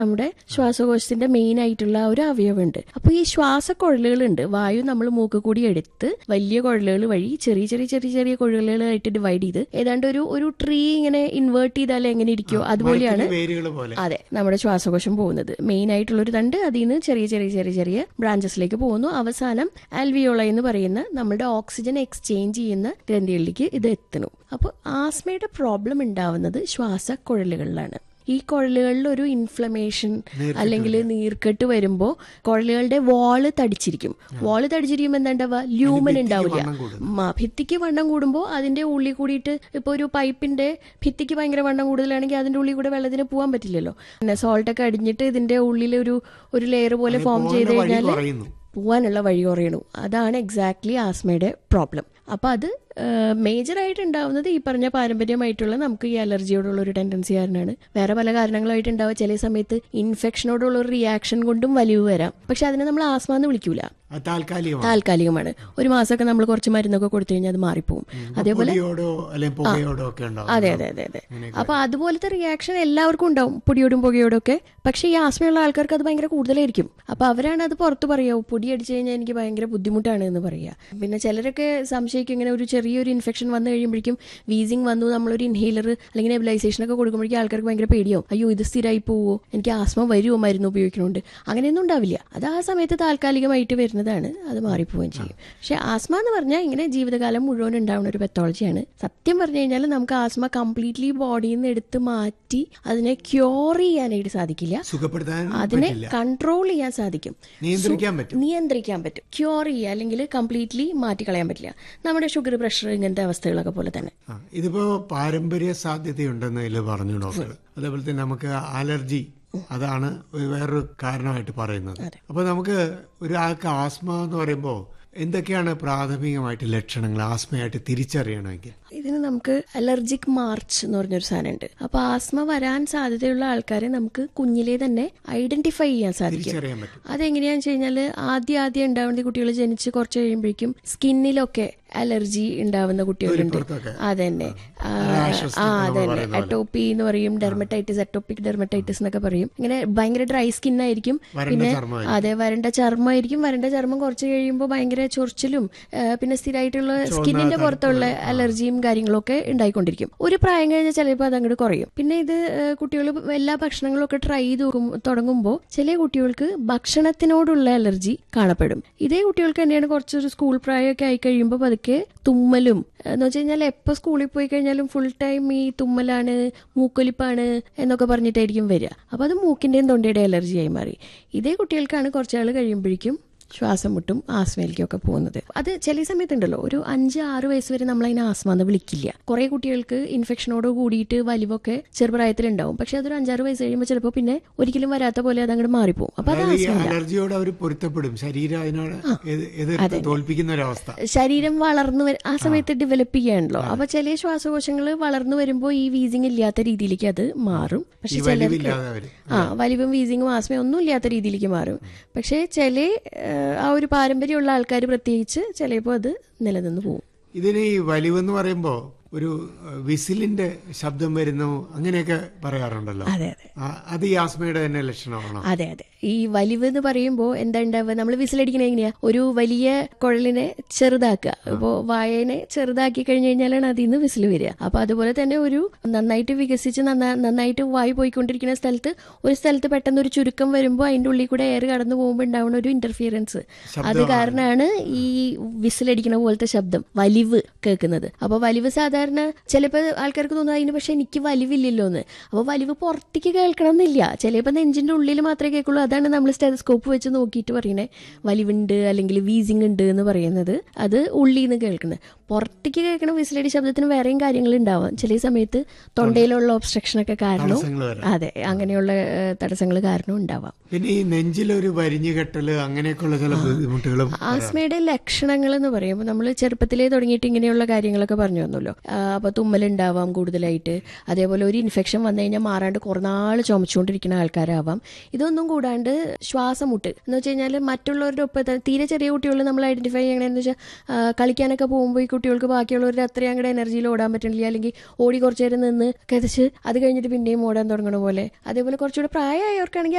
നമ്മുടെ ശ്വാസകോശത്തിന്റെ മെയിൻ ആയിട്ടുള്ള ഒരു അവയവമുണ്ട് അപ്പൊ ഈ ശ്വാസക്കുഴലുകളുണ്ട് വായു നമ്മൾ മൂക്ക് കൂടി എടുത്ത് വലിയ കുഴലുകൾ വഴി ചെറിയ ചെറിയ ചെറിയ ചെറിയ കുഴലുകളായിട്ട് ഡിവൈഡ് ചെയ്ത് ഏതാണ്ട് ഒരു ഒരു ട്രീ ഇങ്ങനെ ഇൻവേർട്ട് ചെയ്താൽ എങ്ങനെ ഇരിക്കുമോ അതുപോലെയാണ് വേരുകൾ പോലെ അതെ നമ്മുടെ ശ്വാസകോശം പോകുന്നത് മെയിൻ ആയിട്ടുള്ള ഒരു തണ്ട് അതിൽ നിന്ന് ചെറിയ ചെറിയ ചെറിയ ചെറിയ ബ്രാഞ്ചസിലേക്ക് പോകുന്നു അവസാനം ആൽവിയോള എന്ന് പറയുന്ന നമ്മുടെ ഓക്സിജൻ എക്സ്ചേഞ്ച് ചെയ്യുന്ന ഗ്രന്ഥികളിലേക്ക് ഇത് എത്തുന്നു അപ്പോൾ ആസ്മയുടെ പ്രോബ്ലം ഉണ്ടാവുന്നത് ശ്വാസക്കുഴലുകളിലാണ് ഈ കുഴലുകളിൽ ഒരു ഇൻഫ്ലമേഷൻ അല്ലെങ്കിൽ നീർക്കെട്ട് വരുമ്പോൾ കുഴലുകളുടെ വാള് തടിച്ചിരിക്കും വാള് തടിച്ചിരിക്കുമ്പോൾ എന്താ ഉണ്ടാവുക ല്യൂമൻ ഉണ്ടാവില്ല വണ്ണം കൂടും. മ, ഭിത്തിക്ക് വണ്ണം കൂടുമ്പോൾ അതിന്റെ ഉള്ളിൽ കൂടിയിട്ട് ഇപ്പോൾ ഒരു പൈപ്പിന്റെ ഭിത്തിക്ക് ഭയങ്കര വണ്ണം കൂടുതലാണെങ്കിൽ അതിന്റെ ഉള്ളിൽ കൂടെ വെള്ളത്തിന് പോകാൻ പറ്റില്ലല്ലോ പിന്നെ സോൾട്ട് ഒക്കെ അടിഞ്ഞിട്ട് ഇതിന്റെ ഉള്ളിൽ ഒരു ഒരു ലെയർ പോലെ ഫോം ചെയ്ത് പോകുന്ന വഴി കഴിഞ്ഞാൽ കുറയുന്നു പോവാനുള്ള വഴി കുറയണു അതാണ് എക്സാക്ട്ലി ആസ്മയുടെ പ്രോബ്ലം അപ്പൊ അത് മേജർ ആയിട്ട് ഉണ്ടാവുന്നത് ഈ പറഞ്ഞ പാരമ്പര്യമായിട്ടുള്ള നമുക്ക് ഈ അലർജിയോടുള്ള ഒരു ടെൻഡൻസി കാരണമാണ് വേറെ പല കാരണങ്ങളായിട്ട് ഉണ്ടാവുക ചില സമയത്ത് ഇൻഫെക്ഷനോടുള്ള ഒരു റിയാക്ഷൻ കൊണ്ടും വലിവ് വരാം പക്ഷെ അതിനെ നമ്മൾ ആസ്മ എന്ന് വിളിക്കൂല അത് താൽക്കാലികമാണ് താൽക്കാലികമാണ് ഒരു മാസമൊക്കെ നമ്മൾ കുറച്ച് മരുന്നൊക്കെ കൊടുത്തു കഴിഞ്ഞാൽ അത് മാറിപ്പോവും അതേപോലെ പൊടിയോടോ അല്ലെങ്കിൽ പുകയോടോ ഒക്കെ ഉണ്ടാവും അതെ അതെ അതെ അതെ അപ്പൊ അതുപോലത്തെ റിയാക്ഷൻ എല്ലാവർക്കും ഉണ്ടാവും പൊടിയോടും പുകയോടും ഒക്കെ പക്ഷെ ഈ ആസ്മയുള്ള ആൾക്കാർക്ക് അത് ഭയങ്കര കൂടുതലായിരിക്കും അപ്പൊ അവരാണ് അത് പുറത്ത് പറയുക പൊടി അടിച്ചു കഴിഞ്ഞാൽ എനിക്ക് ഭയങ്കര ബുദ്ധിമുട്ടാണ് എന്ന് പറയുക പിന്നെ ചിലരൊക്കെ സംശയിക്കും ഇങ്ങനെ ഒരു ചെറിയൊരു ഇൻഫെക്ഷൻ വന്നു കഴിയുമ്പോഴേക്കും വീസിങ് വന്നു നമ്മളൊരു ഇൻഹേലർ അല്ലെങ്കിൽ നെബിലൈസേഷൻ ഒക്കെ കൊടുക്കുമ്പോഴേക്കും ആൾക്കാർക്ക് ഭയങ്കര പേടിയാവും അയ്യോ ഇത് സ്ഥിരമായി പോവോ എനിക്ക് ആസ്മ വരുമോ മരുന്ന് ഉപയോഗിക്കണോണ്ട് അങ്ങനെയൊന്നും ഉണ്ടാവില്ല അത് ആ സമയത്ത് താൽക്കാലികമായിട്ട് വരുന്നതാണ് അത് മാറിപ്പോവുകയും ചെയ്യും പക്ഷെ ആസ്മ എന്ന് പറഞ്ഞാൽ ഇങ്ങനെ ജീവിതകാലം മുഴുവൻ ഉണ്ടാവുന്ന ഒരു പെത്തോളജിയാണ് സത്യം പറഞ്ഞു കഴിഞ്ഞാൽ നമുക്ക് ആസ്മ കംപ്ലീറ്റ്ലി ബോഡിയിൽ നിന്ന് എടുത്ത് മാറ്റി അതിനെ ക്യൂർ ചെയ്യാനായിട്ട് സാധിക്കില്ല സുഖപ്പെടുത്താൻ അതിനെ പറ്റില്ല കൺട്രോൾ ചെയ്യാൻ സാധിക്കും നിയന്ത്രിക്കാൻ പറ്റും നിയന്ത്രിക്കാൻ പറ്റും ക്യൂർ ചെയ്യുക അല്ലെങ്കിൽ കംപ്ലീറ്റ്ലി മാറ്റിക്കളയാൻ പറ്റില്ല നമ്മുടെ ഷുഗർ പ്രഷർ ഇങ്ങനത്തെ അവസ്ഥകളൊക്കെ പോലെ തന്നെ ആ, ഇതിപ്പോ പാരമ്പര്യ സാധ്യതയുണ്ടെന്ന് ഇതിൽ പറഞ്ഞു ഡോക്ടർ അതേപോലെ തന്നെ നമുക്ക് അലർജി അതാണ് ഒരു വേറൊരു കാരണമായിട്ട് പറയുന്നത് അപ്പൊ നമുക്ക് ഒരാൾക്ക് ആസ്മ എന്ന് പറയുമ്പോൾ എന്തൊക്കെയാണ് പ്രാഥമികമായിട്ട് ലക്ഷണങ്ങൾ ആസ്മയായിട്ട് തിരിച്ചറിയണമെങ്കിൽ ഇതിന് നമുക്ക് അലർജിക് മാർച്ച് എന്ന് പറഞ്ഞൊരു സാധനമുണ്ട് അപ്പൊ ആസ്മ വരാൻ സാധ്യതയുള്ള ആൾക്കാരെ നമുക്ക് കുഞ്ഞിലെ തന്നെ ഐഡന്റിഫൈ ചെയ്യാൻ സാധിക്കും തിരിച്ചറിയാൻ പറ്റും അതെങ്ങനെയാന്ന് വെച്ച് കഴിഞ്ഞാൽ ആദ്യം ആദ്യം ഉണ്ടാവുന്ന കുട്ടികൾ ജനിച്ച് കുറച്ച് കഴിയുമ്പോഴേക്കും സ്കിന്നിലൊക്കെ അലർജി ഉണ്ടാവുന്ന കുട്ടികളുണ്ട് പുറത്തൊക്കെ. അതന്നെ ആ, Rashes ആ എന്നൊക്കെ അതന്നെ പറയുന്ന പോലെ. അറ്റോപ്പി എന്ന് പറയും ഡെർമറ്റൈറ്റിസ് അറ്റോപ്പിക് ഡെർമറ്റൈറ്റിസ് എന്നൊക്കെ പറയും ഇങ്ങനെ ഭയങ്കര ഡ്രൈ സ്കിൻ ആയിരിക്കും വരണ്ട പിന്നെ ചർമ്മമായിരിക്കും. അതെ വരണ്ട ചർമ്മമായിരിക്കും വരണ്ട ചർമ്മം കുറച്ച് കഴിയുമ്പോൾ ഭയങ്കര ചൊറിച്ചിലും ആ, പിന്നെ സ്ഥിരമായിട്ടുള്ള സ്കിന്നിന്റെ പുറത്തുള്ള അലർജിയും കാര്യങ്ങളൊക്കെ ഉണ്ടായിക്കൊണ്ടിരിക്കും ഒരു പ്രായം കഴിഞ്ഞാൽ ചിലപ്പോൾ അത് അങ്ങോട്ട് കുറയും പിന്നെ ഇത് കുട്ടികൾ എല്ലാ ഭക്ഷണങ്ങളും ഒക്കെ ട്രൈ ചെയ്ത് നോക്കും തുടങ്ങുമ്പോൾ ചില കുട്ടികൾക്ക് ഭക്ഷണത്തിനോടുള്ള അലർജി കാണപ്പെടും ഇതേ കുട്ടികൾക്ക് തന്നെയാണ് കുറച്ചൊരു സ്കൂൾ പ്രായമൊക്കെ ആയി കഴിയുമ്പോൾ പതുക്കെ തുമ്മലും എന്ന് വെച്ച് കഴിഞ്ഞാൽ എപ്പോൾ സ്കൂളിൽ പോയി കഴിഞ്ഞാലും ഫുൾ ടൈം ഈ തുമ്മലാണ് മൂക്കൊലിപ്പാണ് എന്നൊക്കെ പറഞ്ഞിട്ടായിരിക്കും വരിക അപ്പോൾ അത് മൂക്കിന്റെയും തൊണ്ടയുടെ അലർജിയായി മാറി ഇതേ കുട്ടികൾക്കാണ് കുറച്ചാൾ കഴിയുമ്പോഴേക്കും ശ്വാസം മുട്ടും ആസ്മയിലേക്കും ഒക്കെ പോകുന്നത് അത് ചില സമയത്തുണ്ടല്ലോ ഒരു അഞ്ച് ആറ് വയസ്സ് വരെ നമ്മൾ അതിനെ ആസ്മ എന്ന് വിളിക്കില്ല കുറെ കുട്ടികൾക്ക് ഇൻഫെക്ഷനോട് കൂടിയിട്ട് വലിവൊക്കെ ചെറുപ്രായത്തിലുണ്ടാവും പക്ഷെ അതൊരു അഞ്ചാറ് വയസ്സ് കഴിയുമ്പോൾ ചിലപ്പോൾ പിന്നെ ഒരിക്കലും വരാത്ത പോലെ അത് അങ്ങോട്ട് മാറിപ്പോവും അപ്പൊ അത് അതായത് ഈ ആസ്മ അലർജിയോട് അവർ പൊരുത്തപ്പെടും ശരീരം അതിനോട് എതി- എതിർത്ത് തോൽപ്പിക്കുന്ന ഒരവസ്ഥ ശരീരം വളർന്നു വര- ആ സമയത്ത് ഡെവലപ്പ് ചെയ്യാണല്ലോ അപ്പൊ ചില ശ്വാസകോശങ്ങൾ വളർന്നു വരുമ്പോൾ ഈ വീസിങ് ഇല്ലാത്ത രീതിയിലേക്ക് അത് മാറും ഈ പക്ഷെ ചിലർക്ക് വലിവില്ലാതെ അവര് ആ വലിവും വീസിങ്ങും ആസ്മയും ഒന്നും ഇല്ലാത്ത രീതിയിലേക്ക് മാറും പക്ഷേ ചില ഏഹ്, ആ ഒരു പാരമ്പര്യമുള്ള ആൾക്കാർ പ്രത്യേകിച്ച് ചിലപ്പോൾ അത് നിലനിന്ന് പോകും ഇതിന് ഈ വലിവെന്ന് പറയുമ്പോ ഒരു ഏഹ്, വിസിലിന്റെ ശബ്ദം വരുന്നു അങ്ങനെയൊക്കെ പറയാറുണ്ടല്ലോ അതെ അതെ ആ, അത് ഈ ആസ്മയുടെ തന്നെ ലക്ഷണമാണോ അതെ അതെ ഈ വലിവ് എന്ന് പറയുമ്പോൾ എന്താ ഉണ്ടാവുക നമ്മൾ വിസിലടിക്കണ എങ്ങനെയാ ഒരു വലിയ കുഴലിനെ ചെറുതാക്കുക ഇപ്പോൾ വായനെ ചെറുതാക്കി കഴിഞ്ഞു കഴിഞ്ഞാലാണ് അതിൽ നിന്ന് വിസിൽ വരിക അപ്പൊ അതുപോലെ തന്നെ ഒരു നന്നായിട്ട് വികസിച്ച് നന്നാ- നന്നായിട്ട് വായു പോയിക്കൊണ്ടിരിക്കുന്ന സ്ഥലത്ത് ഒരു സ്ഥലത്ത് പെട്ടെന്ന് ഒരു ചുരുക്കം വരുമ്പോൾ അതിന്റെ ഉള്ളിൽ കൂടെ എയർ കടന്നു പോകുമ്പോൾ ഉണ്ടാവുന്ന ഒരു ഇന്റർഫിയറൻസ് അത് കാരണമാണ് ഈ വിസിലടിക്കുന്ന പോലത്തെ ശബ്ദം വലിവ് കേൾക്കുന്നത് അപ്പൊ വലിവ് സാധാരണ ചിലപ്പോൾ ആൾക്കാർക്ക് തോന്നുന്നു അതിന് പക്ഷെ എനിക്ക് വലിവില്ലല്ലോ എന്ന് അപ്പോൾ വലിവ് പുറത്തേക്ക് കേൾക്കണം എന്നില്ല ചിലപ്പോൾ നെഞ്ചിന്റെ ഉള്ളിൽ മാത്രമേ കേൾക്കുള്ളൂ അതാണ് നമ്മൾ സ്റ്റെതസ്കോപ്പ് വെച്ച് നോക്കിയിട്ട് പറയണേ വലിവുണ്ട് അല്ലെങ്കിൽ വീസിങ് ഉണ്ട് എന്ന് പറയുന്നത് അത് ഉള്ളിൽ നിന്ന് കേൾക്കുന്നത് പുറത്തേക്ക് കേൾക്കണ വിസിലടി ശബ്ദത്തിന് വേറെയും കാര്യങ്ങൾ ഉണ്ടാവാം ചില സമയത്ത് തൊണ്ടയിലുള്ള ഒബ്സ്ട്രക്ഷൻ ഒക്കെ കാരണം തടസ്സങ്ങൾ വരാം അതെ അങ്ങനെയുള്ള തടസ്സങ്ങൾ കാരണം ഉണ്ടാവാം പിന്നെ ഈ നെഞ്ചിലൊരു വരിഞ്ഞു കെട്ടല് അങ്ങനെയൊക്കെയുള്ള ചില ബുദ്ധിമുട്ടുകളും ആസ്മയുടെ ലക്ഷണങ്ങൾ എന്ന് പറയുമ്പോൾ നമ്മൾ ചെറുപ്പത്തിലേ തുടങ്ങിയിട്ട് ഇങ്ങനെയുള്ള കാര്യങ്ങളൊക്കെ പറഞ്ഞു വന്നല്ലോ ആ, അപ്പൊ തുമ്മലുണ്ടാവാം കൂടുതലായിട്ട് അതേപോലെ ഒരു ഇൻഫെക്ഷൻ വന്നു കഴിഞ്ഞാൽ മാറാണ്ട് കുറേ നാൾ ചുമച്ചുകൊണ്ടിരിക്കുന്ന ആൾക്കാരാവാം ഇതൊന്നും കൂടാണ്ട് ശ്വാസമുട്ട് എന്ന് വെച്ച് കഴിഞ്ഞാൽ മറ്റുള്ളവരുടെ ഒപ്പം തന്നെ തീരെ ചെറിയ കുട്ടികൾ നമ്മൾ ഐഡന്റിഫൈ ചെയ്യണമെന്ന് വെച്ചാൽ ആ, കളിക്കാനൊക്കെ പോകുമ്പോൾ ഈ കുട്ടി കുട്ടികൾക്ക് ബാക്കിയുള്ളവരുടെ അത്രയും അങ്ങോട്ട് എനർജിയിൽ ഓടാൻ പറ്റണില്ല അല്ലെങ്കിൽ ഓടി കുറച്ചു നേരം നിന്ന് കിതച്ച് അത് കഴിഞ്ഞിട്ട് പിന്നെയും ഓടാൻ തുടങ്ങണ പോലെ അതേപോലെ കുറച്ചുകൂടെ പ്രായമായവർക്കാണെങ്കിൽ